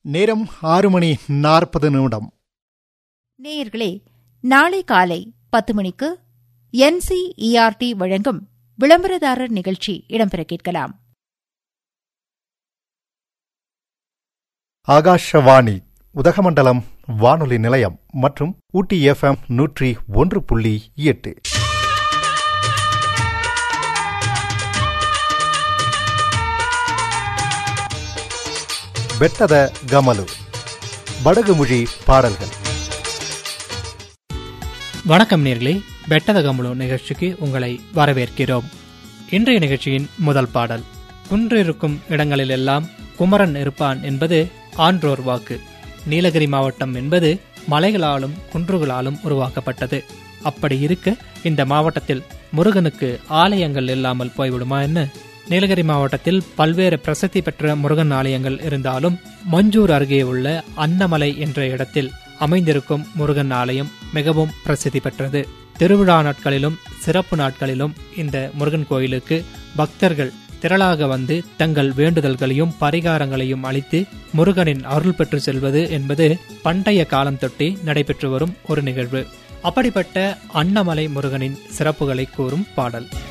நேரம் ஆறு மணி நாற்பது நிமிடம் நேயர்களே நாளை காலை பத்து மணிக்கு என்சிஇஆர்டி வழங்கும் விளம்பரதாரர் நிகழ்ச்சி இடம்பெற கேட்கலாம் ஆகாஷவாணி உதகமண்டலம் வானொலி நிலையம் மற்றும் ஊட்டி எஃப்எம் நூற்றி ஒன்று புள்ளி எட்டு ಬೆಟ್ಟದ ಗಮಲು ಬಡಗುಮುழி பாடல்கள் வணக்கம் நேர்களே பெட்டத கம்பளோ நிகழ்ச்சிக்கு உங்களை வரவேற்கிறோம் இன்றைய நிகழ்ச்சியின் முதல் பாடல் குன்றிருக்கும் இடங்களிலெல்லாம் குமரன் இருப்பான் என்பது ஆன்றோர் வாக்கு நீலகிரி மாவட்டம் என்பது மலைகளாலும் குன்றுகளாலும் உருவாக்கப்பட்டது அப்படி இருக்க இந்த மாவட்டத்தில் முருகனுக்கு ஆலயங்கள் இல்லாமல் போய்விடுமா என்ன நீலகிரி மாவட்டத்தில் பல்வேறு பிரசித்தி பெற்ற முருகன் ஆலயங்கள் இருந்தாலும் மஞ்சூர் அருகே உள்ள அன்னமலை என்ற இடத்தில் அமைந்திருக்கும் முருகன் ஆலயம் மிகவும் பிரசித்தி பெற்றது திருவிழா நாட்களிலும் சிறப்பு நாட்களிலும் இந்த முருகன் கோயிலுக்கு பக்தர்கள் திரளாக வந்து தங்கள் வேண்டுதல்களையும் பரிகாரங்களையும் அளித்து முருகனின் அருள் பெற்று செல்வது என்பது பண்டைய காலம் தொட்டே நடைபெற்று வரும் ஒரு நிகழ்வு அப்படிப்பட்ட அன்னமலை முருகனின் சிறப்புகளை கூறும் பாடல்